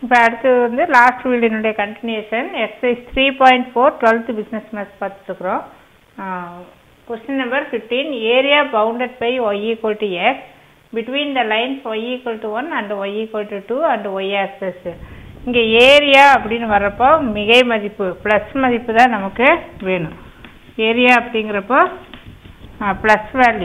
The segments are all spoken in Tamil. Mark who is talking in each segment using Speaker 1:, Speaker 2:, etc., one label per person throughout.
Speaker 1: இப்போ அடுத்து வந்து லாஸ்ட் வீடியோனுடைய continuation exercise three point four twelfth business maths பார்த்துருக்குறோம் question number fifteen area bounded by y equal to x between the lines y equal to one and y equal to two and y axis இங்கே ஏரியா அப்படின்னு வர்றப்போ மிகை மதிப்பு ப்ளஸ் மதிப்பு தான் நமக்கு வேணும் ஏரியா அப்படிங்கிறப்போ ப்ளஸ் வேல்யூ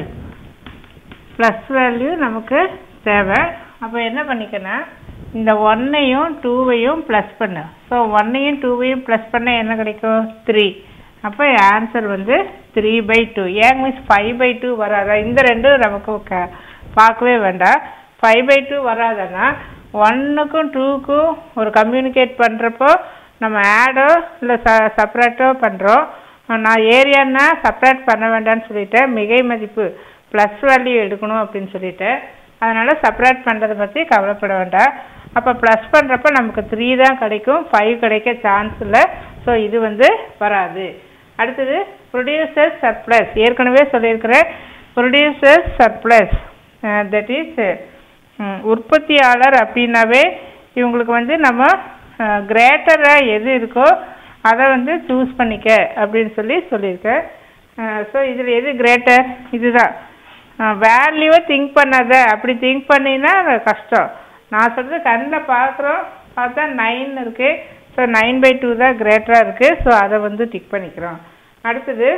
Speaker 1: ப்ளஸ் வேல்யூ நமக்கு தேவை அப்போ என்ன பண்ணிக்கணும் இந்த ஒன்னையும் டூவையும் ப்ளஸ் பண்ணு ஸோ ஒன்னையும் டூவையும் ப்ளஸ் பண்ண என்ன கிடைக்கும் த்ரீ அப்போ ஆன்சர் வந்து த்ரீ பை டூ ஏன் மீன்ஸ் ஃபைவ் பை டூ வராதா இந்த ரெண்டும் நமக்கு க பார்க்கவே வேண்டாம் ஃபைவ் பை டூ வராதன்னா ஒன்றுக்கும் டூக்கும் ஒரு கம்யூனிகேட் பண்ணுறப்போ நம்ம ஆடோ இல்லை ச செப்பரேட்டோ பண்ணுறோம் நான் ஏரியான்னா செப்பரேட் பண்ண வேண்டாம்னு சொல்லிட்டேன் மிகை மதிப்பு ப்ளஸ் வேல்யூ எடுக்கணும் அப்படின்னு சொல்லிட்டேன் அதனால் செப்பரேட் பண்ணுறதை பற்றி கவலைப்பட வேண்டாம் அப்போ ப்ளஸ் பண்ணுறப்ப நமக்கு த்ரீ தான் கிடைக்கும் ஃபைவ் கிடைக்க சான்ஸ் இல்லை ஸோ இது வந்து வராது அடுத்தது ப்ரொடியூசர் சர்ப்ளஸ் ஏற்கனவே சொல்லியிருக்கிறேன் ப்ரொடியூசர் சர்ப்ளஸ் தட் இஸ் உற்பத்தியாளர் அப்படின்னாவே இவங்களுக்கு வந்து நம்ம கிரேட்டராக எது இருக்கோ அதை வந்து சூஸ் பண்ணிக்க அப்படின்னு சொல்லி சொல்லியிருக்கேன் ஸோ இதில் எது கிரேட்டர் இதுதான் வேல்யூவை திங்க் பண்ணாத அப்படி திங்க் பண்ணினா கஷ்டம் நான் சொல்கிறது கண்ணில் பார்க்குறோம் பார்த்தா நைன் இருக்குது ஸோ நைன் பை டூ தான் கிரேட்டராக இருக்குது ஸோ அதை வந்து டிக் பண்ணிக்கிறோம் அடுத்தது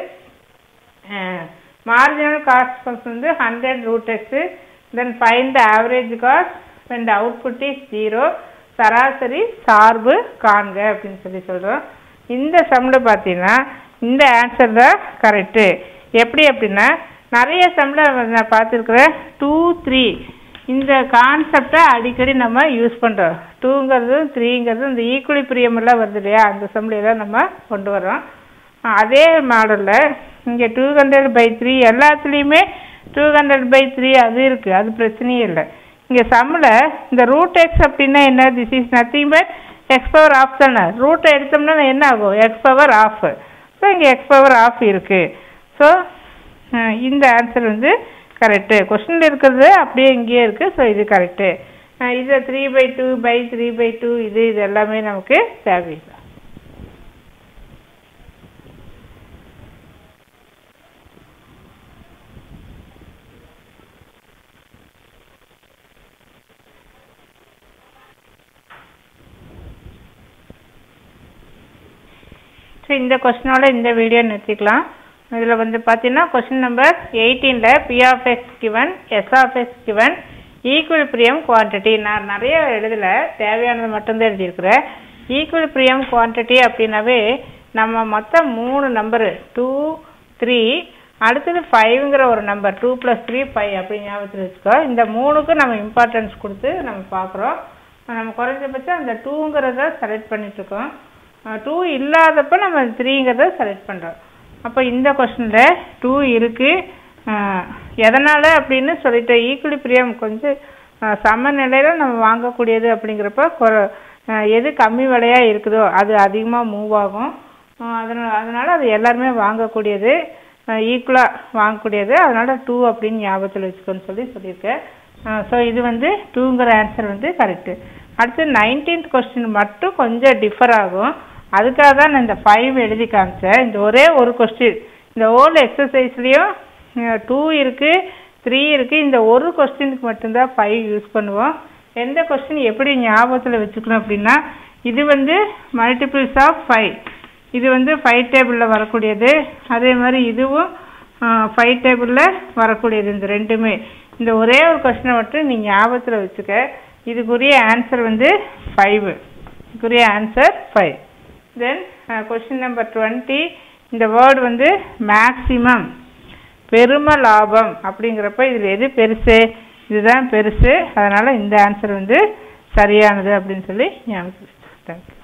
Speaker 1: மார்ஜினல் காஸ்ட் ஃபங்க்ஷன் வந்து hundred root x then find the average cost when the output is zero சராசரி சார்பு காண்க அப்படின்னு சொல்லி சொல்கிறோம் இந்த சம்மில் பார்த்தீங்கன்னா இந்த ஆன்சர் தான் கரெக்டு எப்படி அப்படின்னா நிறைய சம்மில் நான் பார்த்துருக்குறேன் டூ த்ரீ இந்த கான்செப்டை அடிக்கடி நம்ம யூஸ் பண்ணுறோம் டூங்கிறதும் த்ரீங்கிறதும் இந்த ஈக்குவலி பிரியமெல்லாம் வருது இல்லையா அந்த சம்மில் தான் நம்ம கொண்டு வரோம் அதே மாடலில் இங்கே டூ ஹண்ட்ரட் பை த்ரீ எல்லாத்துலேயுமே டூ ஹண்ட்ரட் பை த்ரீ அது இருக்குது அது பிரச்சனையே இல்லை இங்கே சம்மில் இந்த ரூட் எக்ஸ் அப்படின்னா என்ன this is nothing but x power of தானே ரூட்டை எடுத்தோம்னா என்ன ஆகும் எக்ஸ் பவர் ஆஃப் ஸோ இங்கே எக்ஸ் பவர் ஆஃப் இருக்குது ஸோ இந்த ஆன்சர் வந்து கரெக்டு கொஸ்டினில் இருக்கிறது அப்படியே இங்கேயே இருக்குது ஸோ இது கரெக்டு இது three by two by three by two இது இது எல்லாமே நமக்கு தேவையில்லை ஸோ இந்த கொஸ்டினோட இந்த வீடியோ நிறுத்திக்கலாம் இதில் வந்து பார்த்தீங்கன்னா கொஸ்டின் நம்பர் எயிட்டீனில் p of x given s of x given equal பிரியம் குவான்டிட்டி நான் நிறைய எழுதலை தேவையானது மட்டும்தான் எழுதியிருக்கிறேன் ஈக்குவல் பிரியம் குவான்டிட்டி அப்படின்னாவே நம்ம மொத்தம் மூணு நம்பரு டூ த்ரீ அடுத்தது ஃபைவ்ங்கிற ஒரு number two plus three five அப்படி ஞாபகத்தில் வச்சுக்கோ இந்த மூணுக்கும் நம்ம இம்பார்ட்டன்ஸ் கொடுத்து நம்ம பார்க்குறோம் நம்ம குறைஞ்சபட்சம் அந்த டூங்கிறத செலக்ட் பண்ணிட்டுருக்கோம் டூ இல்லாதப்போ நம்ம த்ரீங்கிறத செலக்ட் பண்ணுறோம் அப்போ இந்த கொஸ்டினில் டூ இருக்குது எதனால் அப்படின்னு சொல்லிட்டு ஈக்குவலி பிரியம் கொஞ்சம் சமநிலையில் நம்ம வாங்கக்கூடியது அப்படிங்கிறப்ப கொ எது கம்மி விலையாக இருக்குதோ அது அதிகமாக மூவ் ஆகும் அதனால் அதனால் அது எல்லாருமே வாங்கக்கூடியது ஈக்குவலாக வாங்கக்கூடியது அதனால் டூ அப்படின்னு ஞாபகத்தில் வச்சுக்கோன்னு சொல்லி சொல்லியிருக்கேன் ஸோ இது வந்து டூங்கிற ஆன்சர் வந்து கரெக்டு அடுத்து நைன்டீன்த் கொஸ்டின் மட்டும் கொஞ்சம் டிஃபர் ஆகும் அதுக்காக தான் நான் இந்த ஃபைவ் எழுதி காமிச்சேன் இந்த ஒரே ஒரு கொஸ்டின் இந்த ஓல் எக்ஸசைஸ்லேயும் டூ இருக்குது த்ரீ இருக்குது இந்த ஒரு கொஸ்டினுக்கு மட்டும்தான் ஃபைவ் யூஸ் பண்ணுவோம் எந்த கொஸ்டின் எப்படி ஞாபகத்தில் வச்சுக்கணும் அப்படின்னா இது வந்து மல்டிபிள்ஸ் ஆஃப் ஃபைவ் இது வந்து ஃபைவ் டேபிளில் வரக்கூடியது அதே மாதிரி இதுவும் ஃபைவ் டேபிளில் வரக்கூடியது இந்த ரெண்டுமே இந்த ஒரே ஒரு கொஸ்டினை மட்டும் நீ ஞாபகத்தில் வச்சுக்க இதுக்குரிய ஆன்சர் வந்து ஃபைவு இதுக்குரிய answer five then question number twenty இந்த வேர்டு வந்து மேக்சிமம் பெரும லாபம் அப்படிங்கிறப்ப இதில் எது பெருசு இதுதான் பெருசு அதனால் இந்த ஆன்சர் வந்து சரியானது அப்படின்னு சொல்லி ஞாபகம் தேங்க்யூ